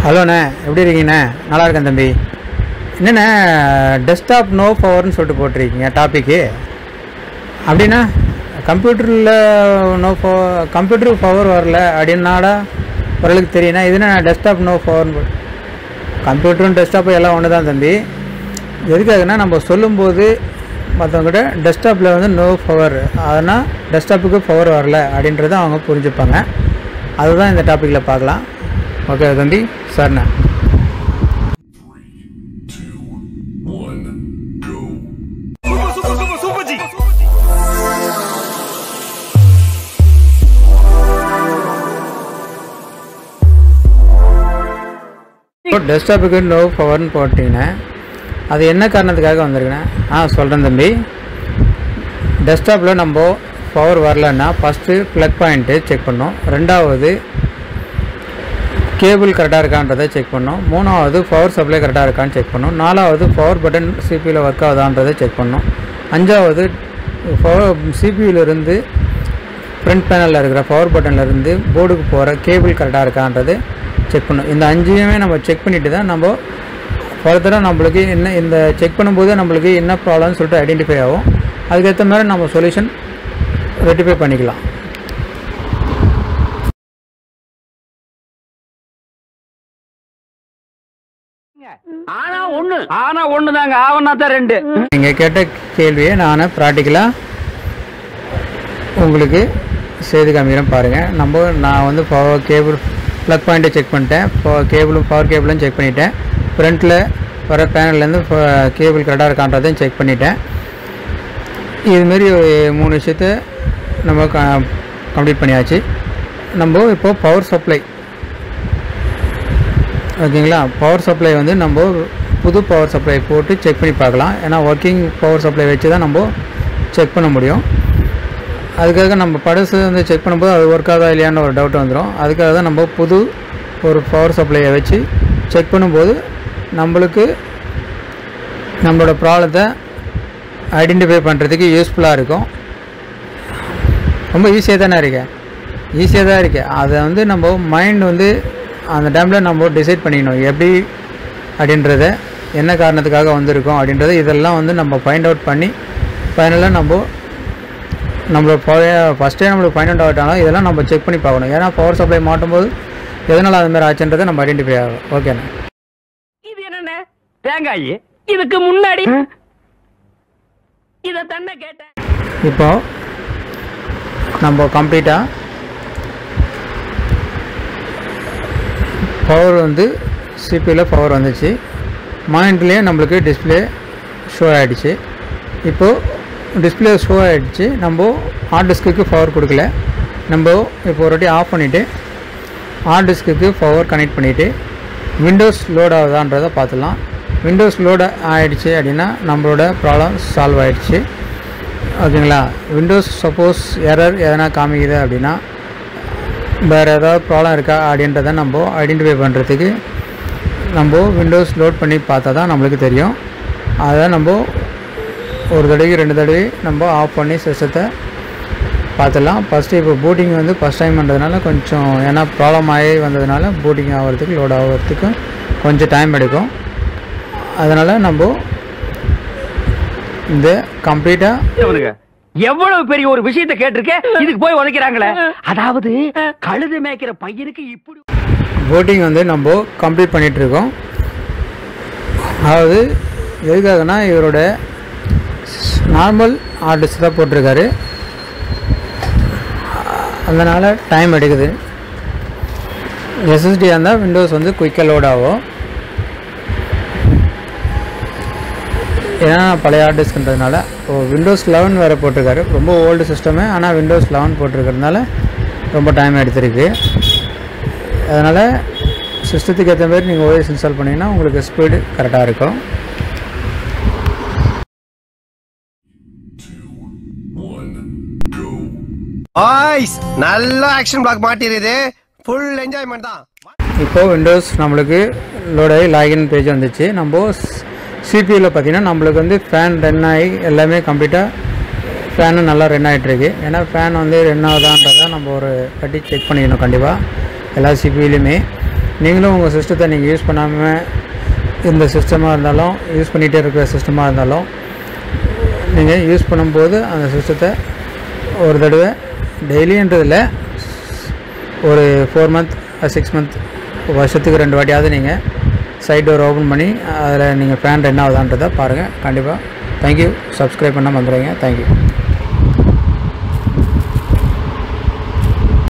ஹலோண்ணே எப்படி இருக்கீங்கண்ணே நல்லா இருக்கேன் தம்பி என்னண்ணே டெஸ்க்டாப் நோ பவர்னு சொல்லிட்டு போட்டிருக்கீங்க டாப்பிக்கு அப்படின்னா கம்ப்யூட்டரில் நோ பவர் கம்ப்யூட்டருக்கு பவர் வரல அப்படின்னாடா ஓரளவுக்கு தெரியுண்ணா இதுனா டெஸ்க்டாப் நோ பவர்னு கம்ப்யூட்டரும் டெஸ்க்டாப்பும் எல்லாம் ஒன்று தான் தம்பி எதுக்காகனா நம்ம சொல்லும்போது மற்றவங்ககிட்ட டெஸ்க்டாப்பில் வந்து நோ பவர் அதனால் டெஸ்க்டாப்புக்கு பவர் வரல அப்படின்றத அவங்க புரிஞ்சுப்பாங்க அதுதான் இந்த டாப்பிக்கில் பார்க்கலாம் ஓகே தம்பி சரிண்ணா இப்போ டெஸ்க்டாப்புக்கு நோ பவர்னு போட்டிங்கன்னா அது என்ன காரணத்துக்காக வந்திருக்குண்ணே ஆ சொல்கிறேன் தம்பி டெஸ்க்டாப்பில் நம்ம பவர் வரலன்னா ஃபஸ்ட்டு ப்ளக் பாயிண்ட்டு செக் பண்ணோம் ரெண்டாவது கேபிள் கரெக்டாக இருக்கான்றதை செக் பண்ணோம் மூணாவது பவர் சப்ளை கரெக்டாக இருக்கான்னு செக் பண்ணோம் நாலாவது பவர் பட்டன் சிபியில் ஒர்க் ஆகுதான்றதை செக் பண்ணோம் அஞ்சாவது பவர் சிபியூலேருந்து ஃப்ரண்ட் பேனலில் இருக்கிற பவர் பட்டன்லேருந்து போர்டுக்கு போகிற கேபிள் கரெக்டாக இருக்கான்றது செக் பண்ணணும் இந்த அஞ்சையுமே நம்ம செக் பண்ணிட்டு தான் நம்ம ஃபர்தராக நம்மளுக்கு என்ன இந்த செக் பண்ணும்போது நம்மளுக்கு என்ன ப்ராப்ளம்னு சொல்லிட்டு ஐடென்டிஃபை ஆகும் அதுக்கேற்ற மாதிரி நம்ம சொல்யூஷன் ரெட்டிஃபை பண்ணிக்கலாம் ஆனா ஒண்ணு ஆனா ஒண்ணுதாங்க ஆவனா தான் ரெண்டு நீங்கள் கேட்ட கேள்வியை நான் ப்ராக்டிக்கலாக உங்களுக்கு செய்து காமிக்கிறேன் பாருங்கள் நம்ம நான் வந்து பவர் கேபிள் ப்ளக் பாயிண்ட்டை செக் பண்ணிட்டேன் கேபிளும் பவர் கேபிளும் செக் பண்ணிட்டேன் ஃப்ரண்ட்டில் வர பேனல்லேருந்து கேபிள் கரெக்டாக இருக்கான்றதையும் செக் பண்ணிட்டேன் இதுமாரி மூணு விஷயத்த நம்ம க கம்ப்ளீட் பண்ணியாச்சு நம்ம இப்போது பவர் சப்ளை ஓகேங்களா பவர் சப்ளை வந்து நம்ம புது பவர் சப்ளை போட்டு செக் பண்ணி பார்க்கலாம் ஏன்னா ஒர்க்கிங் பவர் சப்ளை வச்சு தான் நம்ம செக் பண்ண முடியும் அதுக்காக நம்ம படசு வந்து செக் பண்ணும்போது அது ஒர்க் ஆகுதா இல்லையான்னு ஒரு டவுட் வந்துடும் அதுக்காக தான் நம்ம புது ஒரு பவர் சப்ளையை வச்சு செக் பண்ணும்போது நம்மளுக்கு நம்மளோட ப்ராப்ளத்தை ஐடென்டிஃபை பண்ணுறதுக்கு யூஸ்ஃபுல்லாக இருக்கும் ரொம்ப ஈஸியாக தானே இருக்கு ஈஸியாக தான் இருக்கு அதை வந்து நம்ம மைண்ட் வந்து அந்த டைமில் நம்ம டிசைட் பண்ணிக்கணும் எப்படி அப்படின்றத என்ன காரணத்துக்காக வந்திருக்கோம் அப்படின்றத இதெல்லாம் வந்து நம்ம ஃபைண்ட் அவுட் பண்ணி ஃபைனலாக நம்ம நம்மளோட பழைய ஃபஸ்ட்டே நம்மளுக்கு ஃபைண்ட் அவுட் ஆகிட்டாலும் இதெல்லாம் நம்ம செக் பண்ணி பார்க்கணும் ஏன்னா பவர் சப்ளை மாட்டும்போது எதனால் அது மாதிரி ஆச்சுன்றதை நம்ம ஐடென்டிஃபை ஆகும் ஓகேண்ணே இது என்னண்ணே தேங்காய் இதுக்கு முன்னாடி இத தன்னை கேட்டேன் இப்போ நம்ம கம்ப்ளீட்டாக பவர் வந்து சிபியில் பவர் வந்துச்சு மானிட்டர்லேயே நம்மளுக்கு டிஸ்பிளே ஷோ ஆகிடுச்சு இப்போது டிஸ்பிளே ஷோ ஆகிடுச்சு நம்ம ஹார்ட் டிஸ்க்குக்கு பவர் கொடுக்கல நம்ம இப்போ ஒரு வாட்டி ஆஃப் பண்ணிவிட்டு ஹார்ட் டிஸ்க்குக்கு பவர் கனெக்ட் பண்ணிவிட்டு விண்டோஸ் லோட் ஆகுதான்றதை பார்த்துலாம் விண்டோஸ் லோடு ஆகிடுச்சு அப்படின்னா நம்மளோட ப்ராப்ளம் சால்வ் ஆகிடுச்சு ஓகேங்களா விண்டோஸ் சப்போஸ் எரர் எதனா காமிக்குது அப்படின்னா வேறு ஏதாவது ப்ராப்ளம் இருக்கா அப்படின்றத நம்ம ஐடென்டிஃபை பண்ணுறதுக்கு நம்ம விண்டோஸ் லோட் பண்ணி பார்த்தா தான் நம்மளுக்கு தெரியும் அதை நம்ம ஒரு தடவைக்கு ரெண்டு தடவை நம்ம ஆஃப் பண்ணி சிஸ்டத்தை பார்த்துடலாம் ஃபஸ்ட்டு இப்போ பூட்டிங் வந்து ஃபஸ்ட் டைம் பண்ணுறதுனால கொஞ்சம் ஏன்னா ப்ராப்ளம் ஆகி வந்ததுனால பூட்டிங் ஆகிறதுக்கு லோட் ஆகிறதுக்கு கொஞ்சம் டைம் எடுக்கும் அதனால் நம்ம இந்த கம்ப்ளீட்டாக இவனுங்க எவ்வளவு பெரிய ஒரு விஷயத்தை கேட்டிருக்கேன் இதுக்கு போய் உதைக்கிறாங்களே அதாவது கழுது மேய்க்கிற பையனுக்கு இப்படி போட்டிங் வந்து நம்ம கம்ப்ளீட் பண்ணிகிட்ருக்கோம் அதாவது எதுக்காகனா இவரோட நார்மல் ஆர்டிஸ்ட் தான் போட்டிருக்காரு அதனால் டைம் எடுக்குது எஸ்எஸ்டியாக இருந்தால் விண்டோஸ் வந்து குயிக்காக லோட் ஆகும் ஏன்னா பழைய ஆர்டிஸ்ட்ன்றதுனால ஓ விண்டோஸ் லெவன் வேறு போட்டிருக்காரு ரொம்ப ஓல்டு சிஸ்டமு ஆனால் விண்டோஸ் லெவன் போட்டிருக்கிறதுனால ரொம்ப டைம் எடுத்திருக்கு அதனால் சிஸ்டத்துக்கு ஏற்ற மாதிரி நீங்கள் ஓஎஸ் இன்ஸ்டால் பண்ணிங்கன்னா உங்களுக்கு ஸ்பீடு கரெக்டாக இருக்கும் பாய்ஸ் நல்ல ஆக்ஷன் பிளாக் மாட்டிருது ஃபுல் என்ஜாய்மெண்ட் தான் இப்போது விண்டோஸ் நம்மளுக்கு லோட் ஆகி லாகின் பேஜ் வந்துச்சு நம்ம சிபியூவில் பார்த்தீங்கன்னா நம்மளுக்கு வந்து ஃபேன் ரன் ஆகி எல்லாமே கம்ப்ளீட்டாக ஃபேனும் நல்லா ரன் ஆகிட்டுருக்கு ஏன்னா ஃபேன் வந்து ரன் ஆகுதான்றதை நம்ம ஒரு கட்டி செக் பண்ணிக்கணும் கண்டிப்பாக எல்லா சிபியூலையுமே நீங்களும் உங்கள் சிஸ்டத்தை நீங்கள் யூஸ் பண்ணாமல் இந்த சிஸ்டமாக இருந்தாலும் யூஸ் பண்ணிகிட்டே இருக்கிற சிஸ்டமாக இருந்தாலும் நீங்கள் யூஸ் பண்ணும்போது அந்த சிஸ்டத்தை ஒரு தடவை டெய்லின்றதில் ஒரு ஃபோர் மந்த் சிக்ஸ் மந்த் வருஷத்துக்கு ரெண்டு வாட்டியாவது நீங்கள் சைட் டோர் ஓப்பன் பண்ணி அதில் நீங்கள் ஃபேன் ரன் ஆகுதான்றதை பாருங்கள் கண்டிப்பாக தேங்க்யூ சப்ஸ்கிரைப் பண்ணால் வந்துடுங்க தேங்க்யூ